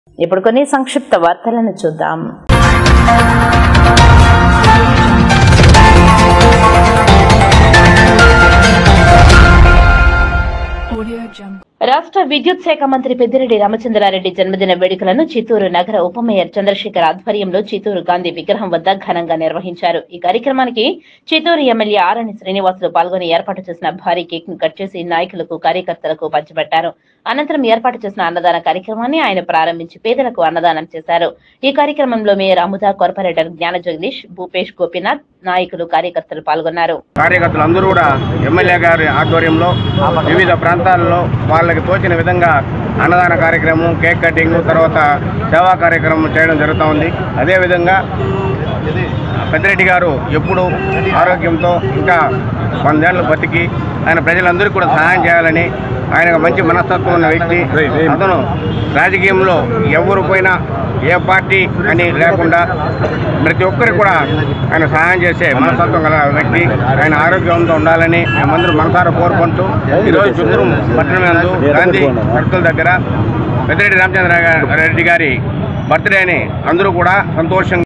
ఇప్పుడు కొన్ని సంక్షిప్త వార్తలను చూద్దాం Audio Jungle. రాష్ట్ర విద్యుత్ శాఖ మంత్రి పెద్దిరెడ్డి రామచంద్రారెడ్డి జన్మదిన వేడుకలను చిత్తూరు నగర ఉప మేయర్ చంద్రశేఖర్ ఆధ్వర్యంలో చిత్తూరు గాంధీ విగ్రహం వద్ద ఘనంగా నిర్వహించారు ఈ కార్యక్రమానికి చిత్తూరు ఎమ్మెల్యే ఆరణి శ్రీనివాసులు పాల్గొని ఏర్పాటు చేసిన భారీ కేక్ ను కట్ చేసి నాయకులకు కార్యకర్తలకు పంచిపెట్టారు అనంతరం ఏర్పాటు చేసిన అన్నదాన కార్యక్రమాన్ని ఆయన ప్రారంభించి పేదలకు అన్నదానం చేశారు ఈ కార్యక్రమంలో మేయర్ అముద కార్పొరేటర్ జ్ఞాన జగదీష్ భూపేష్ గోపీనాథ్ నాయకులు కార్యకర్తలు పాల్గొన్నారు కార్యకర్తలు అందరూ కూడా ఎమ్మెల్యే గారి ఆధ్వర్యంలో వివిధ ప్రాంతాల్లో వాళ్ళకి తోచిన విధంగా అన్నదాన కార్యక్రమం కేక్ కటింగ్ తర్వాత సేవా కార్యక్రమం చేయడం జరుగుతూ ఉంది అదేవిధంగా పెద్దిరెడ్డి గారు ఎప్పుడు ఆరోగ్యంతో ఇంకా వందేళ్లు బతికి ఆయన ప్రజలందరికీ కూడా సహాయం చేయాలని ఆయన మంచి మనస్తత్వం ఉన్న వ్యక్తి అతను రాజకీయంలో ఎవరు పోయినా ఏ పార్టీ అని లేకుండా ప్రతి ఒక్కరికి కూడా ఆయన సహాయం చేసే మనస్తత్వం గల వ్యక్తి ఆయన ఆరోగ్యంతో ఉండాలని మేమందరూ మనసారా కోరుకుంటూ ఈరోజు చిత్తూరు పట్టణం నందు గాంధీ సర్కిల్ దగ్గర పెద్దిరెడ్డి రామచంద్ర రెడ్డి గారి బర్త్డేని అందరూ కూడా సంతోషంగా